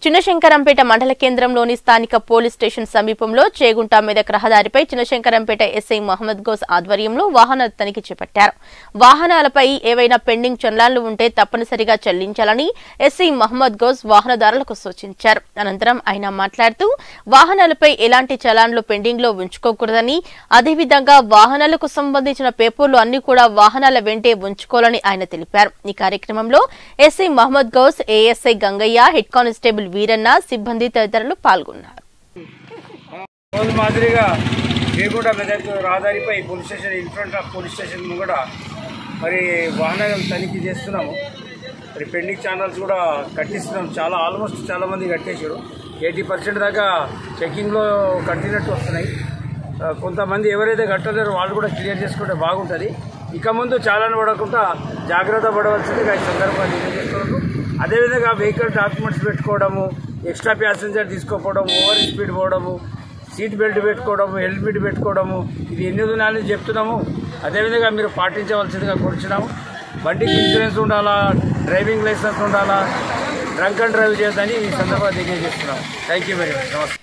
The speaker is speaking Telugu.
చిన్నశంకరంపేట మండల కేంద్రంలోని స్థానిక పోలీస్ స్టేషన్ సమీపంలో చేగుంట మెదక్ రహదారిపై చిన్నశంకరంపేట ఎస్ఐ మహమ్మద్ గోస్ ఆధ్వర్యంలో వాహన తనిఖీ చేపట్టారు వాహనాలపై ఏవైనా పెండింగ్ చలాన్లు ఉంటే తప్పనిసరిగా చెల్లించాలని ఎస్ఐ మహమ్మద్ గోస్ వాహనదారులకు సూచించారు అనంతరం ఆయన మాట్లాడుతూ వాహనాలపై ఎలాంటి చలాన్లు పెండింగ్ లో ఉంచుకోకూడదని అదేవిధంగా వాహనాలకు సంబంధించిన పేపర్లు అన్ని కూడా వాహనాల వెంటే ఉంచుకోవాలని ఆయన తెలిపారు ఈ కార్యక్రమంలో SI Mohammed Ghouse ASI Gangaiah head constable Veeranna సిబ్బంది తదితరులు పాల్గొన్నారు రోజు మాదిరిగా రేగుంట మెదక్ రహదారిపై police station in front of police station కూడా మరి వాహనాలు తనిఖీ చేస్తున్నాము మరి పెండింగ్ ఛానల్స్ కూడా కట్టిస్తున్నాం చాలా ఆల్మోస్ట్ చాలా మంది కట్టేశారు ఎయిటీ పర్సెంట్ దాకా చెకింగ్లో కట్టినట్టు వస్తున్నాయి ఆ, కొంతమంది ఎవరైతే కట్టలేరో వాళ్ళు కూడా క్లియర్ చేసుకుంటే బాగుంటుంది ఇక ముందు చాలాను పడకుండా జాగ్రత్త పడవలసిందిగా ఈ సందర్భంగా తెలియజేస్తున్నారు అదేవిధంగా వెహికల్ డాక్యుమెంట్స్ పెట్టుకోవడము ఎక్స్ట్రా ప్యాసింజర్ తీసుకోపోవడం ఓవర్ స్పీడ్ పోవడము సీట్ బెల్ట్ పెట్టుకోవడము హెల్మెట్ పెట్టుకోవడము ఇది ఎన్ని దినాలని చెప్తున్నాము అదేవిధంగా మీరు పాటించవలసిందిగా కూర్చున్నాము బండికి ఇన్సూరెన్స్ ఉండాలా డ్రైవింగ్ లైసెన్స్ ఉండాలా డ్రంక్ అండ్ డ్రైవ్ చేయొద్దని ఈ సందర్భంగా తెలియజేస్తున్నాము థ్యాంక్ యూ వెరీ మచ్ నమస్తే